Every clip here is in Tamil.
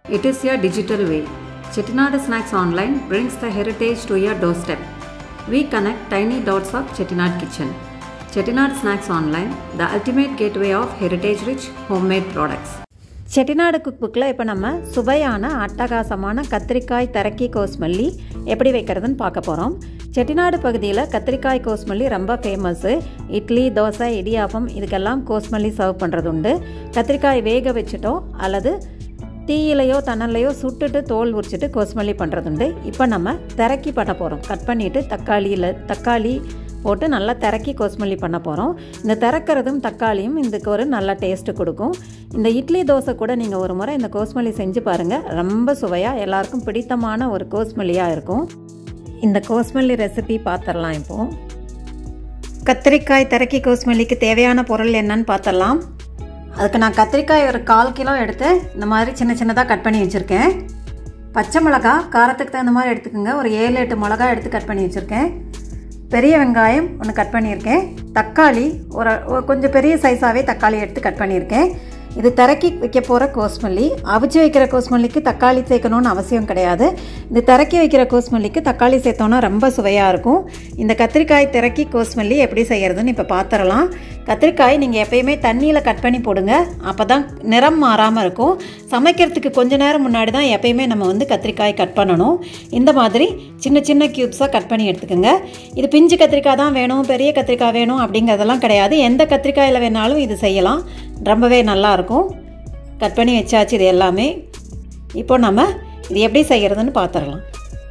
It is a digital way. Chettinad Snacks Online brings the heritage to your doorstep. We connect tiny dots of Chettinad Kitchen. Chettinad Snacks Online, the ultimate gateway of heritage rich homemade products. Chettinad cook புக்கில் இப்போ நம்ம சுவையான அட்டகாசமான கத்திரிக்காய் தரக்கி கோஸ்மல்லி எப்படி வைக்கிறதுன்னு பார்க்க போகிறோம் செட்டிநாடு பகுதியில் கத்திரிக்காய் கோஸ்மல்லி ரொம்ப ஃபேமஸ்ஸு இட்லி தோசை இடியாப்பம் இதுக்கெல்லாம் கோஸ்மல்லி சர்வ் பண்ணுறது உண்டு கத்திரிக்காய் வேக வச்சுட்டோ அல்லது தீயிலையோ தணல்லையோ சுட்டுட்டு தோல் உரிச்சிட்டு கோஸ்மல்லி பண்ணுறதுண்டு இப்போ நம்ம திரக்கி பண்ண போகிறோம் கட் பண்ணிவிட்டு தக்காளியில் தக்காளி போட்டு நல்லா திரக்கி கோஸ்மல்லி பண்ண போகிறோம் இந்த திறக்கிறதும் தக்காளியும் இதுக்கு ஒரு நல்ல டேஸ்ட்டு கொடுக்கும் இந்த இட்லி தோசை கூட நீங்கள் ஒரு முறை இந்த கோஸ்மல்லி செஞ்சு பாருங்கள் ரொம்ப சுவையாக எல்லாருக்கும் பிடித்தமான ஒரு கோஸ்மல்லியாக இருக்கும் இந்த கோஸ்மல்லி ரெசிபி பார்த்துடலாம் இப்போது கத்திரிக்காய் திரக்கி கோஸ்மல்லிக்கு தேவையான பொருள் என்னன்னு பார்த்துடலாம் அதுக்கு நான் கத்திரிக்காய் ஒரு கால் கிலோ எடுத்து இந்த மாதிரி சின்ன சின்னதாக கட் பண்ணி வச்சுருக்கேன் பச்சை மிளகா காரத்துக்கு தகுந்த மாதிரி எடுத்துக்கோங்க ஒரு ஏழு எட்டு மிளகா எடுத்து கட் பண்ணி வச்சுருக்கேன் பெரிய வெங்காயம் ஒன்று கட் பண்ணியிருக்கேன் தக்காளி ஒரு கொஞ்சம் பெரிய சைஸாகவே தக்காளி எடுத்து கட் பண்ணியிருக்கேன் இது திறக்கி வைக்க போகிற கோஸ்மல்லி அவிச்சு வைக்கிற கோஸ்மல்லிக்கு தக்காளி சேர்க்கணும்னு அவசியம் கிடையாது இது திறக்கி வைக்கிற கோஸ்மல்லிக்கு தக்காளி சேர்த்தோன்னா ரொம்ப சுவையாக இருக்கும் இந்த கத்திரிக்காய் திறக்கி கோஸ்மல்லி எப்படி செய்கிறதுன்னு இப்போ பார்த்துடலாம் கத்திரிக்காய் நீங்கள் எப்பயுமே தண்ணியில் கட் பண்ணி போடுங்க அப்போ தான் நிறம் மாறாமல் இருக்கும் சமைக்கிறதுக்கு கொஞ்ச நேரம் முன்னாடி தான் எப்பயுமே நம்ம வந்து கத்திரிக்காய் கட் பண்ணணும் இந்த மாதிரி சின்ன சின்ன க்யூப்ஸாக கட் பண்ணி எடுத்துக்கோங்க இது பிஞ்சு கத்திரிக்காய் தான் வேணும் பெரிய கத்திரிக்காய் வேணும் அப்படிங்கிறதெல்லாம் கிடையாது எந்த கத்திரிக்காயில் வேணாலும் இது செய்யலாம் ரொம்பவே நல்லாயிருக்கும் கட் பண்ணி வச்சாச்சு இது எல்லாமே இப்போ நம்ம இது எப்படி செய்கிறதுன்னு பார்த்துடலாம்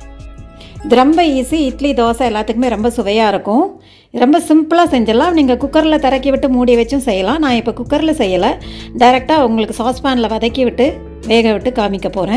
இது ரொம்ப ஈஸி இட்லி தோசை எல்லாத்துக்குமே ரொம்ப சுவையாக இருக்கும் ரொம்ப சிம்பிளாக செஞ்சிடலாம் நீங்கள் குக்கரில் திறக்கி விட்டு மூடி வச்சும் செய்யலாம் நான் இப்போ குக்கரில் செய்யலை டைரெக்டாக உங்களுக்கு சாஸ்பேனில் வதக்கி விட்டு வேக விட்டு காமிக்க போகிறேன்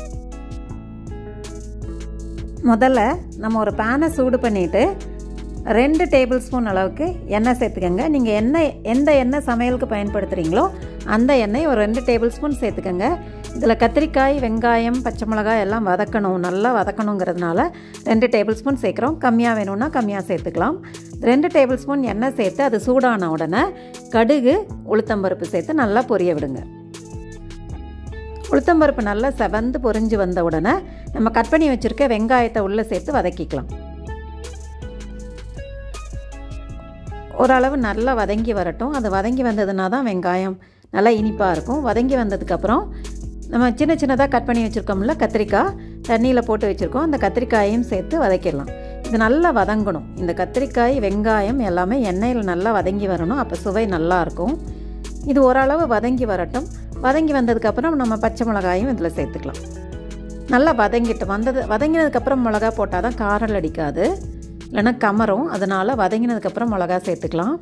முதல்ல நம்ம ஒரு பேனை சூடு பண்ணிவிட்டு ரெண்டு டேபிள் ஸ்பூன் அளவுக்கு எண்ணெய் சேர்த்துக்கோங்க நீங்கள் எண்ணெய் எந்த எண்ணெய் சமையலுக்கு பயன்படுத்துகிறீங்களோ அந்த எண்ணெய் ஒரு ரெண்டு டேபிள் ஸ்பூன் சேர்த்துக்கோங்க இதில் கத்திரிக்காய் வெங்காயம் பச்சை மிளகாய் எல்லாம் வதக்கணும் நல்லா வதக்கணுங்கிறதுனால ரெண்டு டேபிள் ஸ்பூன் சேர்க்குறோம் கம்மியாக வேணும்னா கம்மியாக சேர்த்துக்கலாம் ரெண்டு டேபிள் ஸ்பூன் எண்ணெய் சேர்த்து அது சூடான உடனே கடுகு உளுத்தம்பருப்பு சேர்த்து நல்லா பொரிய விடுங்க உளுத்தம்பருப்பு நல்லா செவந்து பொரிஞ்சு வந்த உடனே நம்ம கட் பண்ணி வச்சுருக்க வெங்காயத்தை உள்ளே சேர்த்து வதக்கிக்கலாம் ஓரளவு நல்லா வதங்கி வரட்டும் அது வதங்கி வந்ததுனா தான் வெங்காயம் நல்லா இனிப்பாக இருக்கும் வதங்கி வந்ததுக்கப்புறம் நம்ம சின்ன சின்னதாக கட் பண்ணி வச்சுருக்கோம்ல கத்திரிக்காய் தண்ணியில் போட்டு வச்சுருக்கோம் அந்த கத்திரிக்காயையும் சேர்த்து வதக்கிடலாம் இது நல்லா வதங்கணும் இந்த கத்திரிக்காய் வெங்காயம் எல்லாமே எண்ணெயில் நல்லா வதங்கி வரணும் அப்போ சுவை நல்லாயிருக்கும் இது ஓரளவு வதங்கி வரட்டும் வதங்கி வந்ததுக்கப்புறம் நம்ம பச்சை மிளகாயும் இதில் சேர்த்துக்கலாம் நல்லா வதங்கிட்டு வந்தது வதங்கினதுக்கப்புறம் மிளகா போட்டால் தான் காரல் அடிக்காது இல்லைன்னா கமரும் அதனால் வதங்கினதுக்கப்புறம் மிளகா சேர்த்துக்கலாம்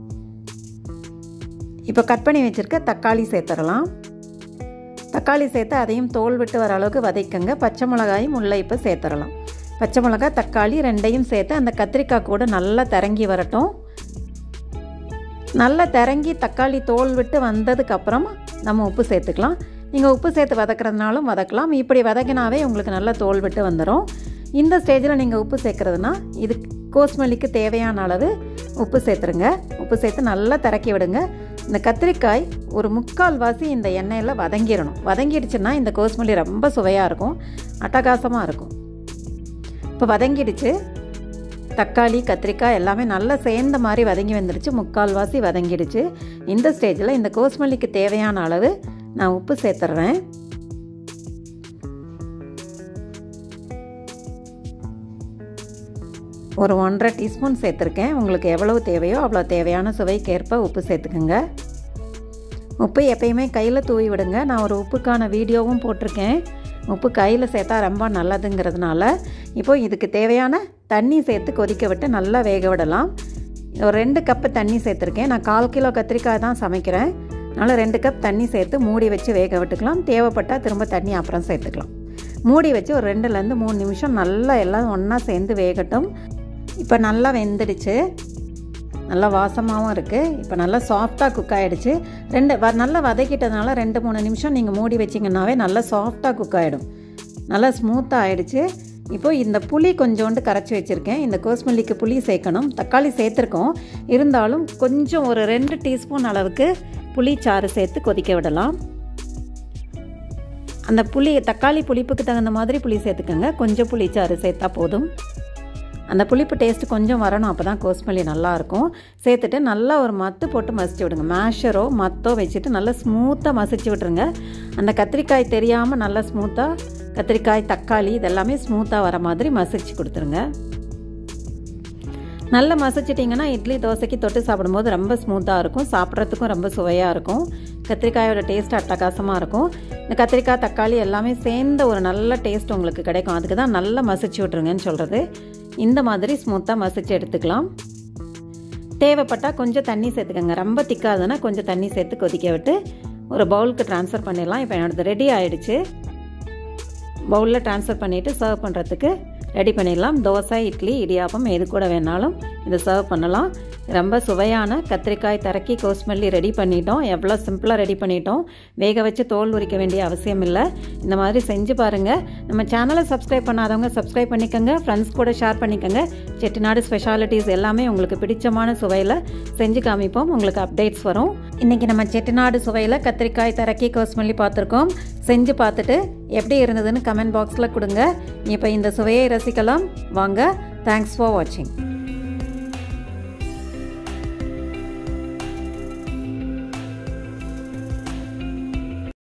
இப்போ கட் பண்ணி வச்சுருக்க தக்காளி சேர்த்துடலாம் தக்காளி சேர்த்து அதையும் தோல் விட்டு வர அளவுக்கு வதக்கங்க பச்சை மிளகாயும் உள்ளே இப்போ சேர்த்துடலாம் பச்சை மிளகாய் தக்காளி ரெண்டையும் சேர்த்து அந்த கத்திரிக்காய் கூட நல்லா திறங்கி வரட்டும் நல்லா திறங்கி தக்காளி தோல் விட்டு வந்ததுக்கப்புறம் நம்ம உப்பு சேர்த்துக்கலாம் நீங்கள் உப்பு சேர்த்து வதக்கிறதுனாலும் வதக்கலாம் இப்படி வதக்கினாவே உங்களுக்கு நல்லா தோல் விட்டு வந்துடும் இந்த ஸ்டேஜில் நீங்கள் உப்பு சேர்க்குறதுனா இது கோஸ்மல்லிக்கு தேவையான அளவு உப்பு சேர்த்துருங்க உப்பு சேர்த்து நல்லா திறக்கி விடுங்க இந்த கத்திரிக்காய் ஒரு முக்கால் வாசி இந்த எண்ணெயில் வதங்கிடணும் வதங்கிடுச்சுன்னா இந்த கோஸ்மல்லி ரொம்ப சுவையாக இருக்கும் அட்டகாசமாக இருக்கும் இப்போ வதங்கிடுச்சு தக்காளி கத்திரிக்காய் எல்லாமே நல்லா சேர்ந்த மாதிரி வதங்கி வந்துடுச்சு முக்கால் வாசி வதங்கிடுச்சு இந்த ஸ்டேஜில் இந்த கோஸ்மல்லிக்கு தேவையான அளவு நான் உப்பு சேர்த்துட்றேன் ஒரு ஒன்றரை டீஸ்பூன் சேர்த்துருக்கேன் உங்களுக்கு எவ்வளவு தேவையோ அவ்வளோ தேவையான சுவைக்கேற்ப உப்பு சேர்த்துக்குங்க உப்பு எப்பயுமே கையில் தூவி விடுங்க நான் ஒரு உப்புக்கான வீடியோவும் போட்டிருக்கேன் உப்பு கையில் சேர்த்தா ரொம்ப நல்லதுங்கிறதுனால இப்போது இதுக்கு தேவையான தண்ணி சேர்த்து கொதிக்க விட்டு நல்லா வேக விடலாம் ஒரு ரெண்டு கப்பு தண்ணி சேர்த்துருக்கேன் நான் கால் கிலோ கத்திரிக்காய் தான் சமைக்கிறேன் அதனால் ரெண்டு கப் தண்ணி சேர்த்து மூடி வச்சு வேக விட்டுக்கலாம் தேவைப்பட்டால் திரும்ப தண்ணி அப்புறம் சேர்த்துக்கலாம் மூடி வச்சு ஒரு ரெண்டுலேருந்து மூணு நிமிஷம் நல்லா எல்லாம் ஒன்றா சேர்ந்து வேகட்டும் இப்போ நல்லா வெந்துடுச்சு நல்லா வாசமாகவும் இருக்குது இப்போ நல்லா சாஃப்டாக குக் ஆகிடுச்சு ரெண்டு வ நல்லா வதக்கிட்டதுனால ரெண்டு மூணு நிமிஷம் நீங்கள் மூடி வச்சிங்கன்னாவே நல்லா சாஃப்டாக குக் ஆகிடும் நல்லா ஸ்மூத்தாக ஆகிடுச்சு இப்போது இந்த புளி கொஞ்சோண்டு கரைச்சி வச்சுருக்கேன் இந்த கோஸ்மல்லிக்கு புளி சேர்க்கணும் தக்காளி சேர்த்துருக்கோம் இருந்தாலும் கொஞ்சம் ஒரு ரெண்டு டீஸ்பூன் அளவுக்கு புளிச்சாறு சேர்த்து கொதிக்க விடலாம் அந்த புளி தக்காளி புளிப்புக்கு தகுந்த மாதிரி புளி சேர்த்துக்கோங்க கொஞ்சம் புளிச்சாறு சேர்த்தா போதும் அந்த புளிப்பு டேஸ்ட்டு கொஞ்சம் வரணும் அப்போ தான் கோஸ்மல்லி நல்லாயிருக்கும் சேர்த்துட்டு நல்லா ஒரு மத்து போட்டு மசிச்சு விடுங்க மேஷரோ மத்தோ வச்சுட்டு நல்லா ஸ்மூத்தாக மசிச்சு விட்ருங்க அந்த கத்திரிக்காய் தெரியாமல் நல்லா ஸ்மூத்தாக கத்திரிக்காய் தக்காளி இதெல்லாமே ஸ்மூத்தாக வர மாதிரி மசிச்சு கொடுத்துருங்க நல்லா மசிச்சிட்டிங்கன்னா இட்லி தோசைக்கு தொட்டு சாப்பிடும்போது ரொம்ப ஸ்மூத்தாக இருக்கும் சாப்பிட்றதுக்கும் ரொம்ப சுவையாக இருக்கும் கத்திரிக்காயோட டேஸ்ட் அட்டகாசமாக இருக்கும் இந்த கத்திரிக்காய் தக்காளி எல்லாமே சேர்ந்த ஒரு நல்ல டேஸ்ட் உங்களுக்கு கிடைக்கும் அதுக்கு தான் நல்லா மசிச்சு விட்ருங்கன்னு சொல்கிறது இந்த மாதிரி ஸ்மூத்தாக மசிச்சு எடுத்துக்கலாம் தேவைப்பட்டால் கொஞ்சம் தண்ணி சேர்த்துக்கோங்க ரொம்ப திக்காதுன்னா கொஞ்சம் தண்ணி சேர்த்து கொதிக்க விட்டு ஒரு பவுலுக்கு ட்ரான்ஸ்ஃபர் பண்ணிடலாம் இப்போ என்னோடது ரெடி ஆகிடுச்சு பவுலில் ட்ரான்ஸ்ஃபர் பண்ணிவிட்டு சர்வ் பண்ணுறதுக்கு ரெடி பண்ணிடலாம் தோசை இட்லி இடியாப்பம் எது கூட வேணாலும் இதை சர்வ் பண்ணலாம் ரொம்ப சுவையான கத்திரிக்காய் தரக்கி கோஸ்மெல்லி ரெடி பண்ணிட்டோம் எவ்வளோ சிம்பிளாக ரெடி பண்ணிட்டோம் வேக வச்சு தோல் உரிக்க வேண்டிய அவசியம் இல்லை இந்த மாதிரி செஞ்சு பாருங்கள் நம்ம சேனலை சப்ஸ்கிரைப் பண்ணாதவங்க சப்ஸ்கிரைப் பண்ணிக்கோங்க ஃப்ரெண்ட்ஸ் கூட ஷேர் பண்ணிக்கோங்க செட்டிநாடு ஸ்பெஷாலிட்டிஸ் எல்லாமே உங்களுக்கு பிடிச்சமான சுவையில் செஞ்சு காமிப்போம் உங்களுக்கு அப்டேட்ஸ் வரும் இன்றைக்கி நம்ம செட்டிநாடு சுவையில் கத்திரிக்காய் தரக்கி கோஸ்மெல்லி பார்த்துருக்கோம் செஞ்சு பார்த்துட்டு எப்படி இருந்ததுன்னு கமெண்ட் பாக்ஸில் கொடுங்க இப்போ இந்த சுவையை ரசிக்கலாம் வாங்க தேங்க்ஸ் ஃபார் வாட்சிங்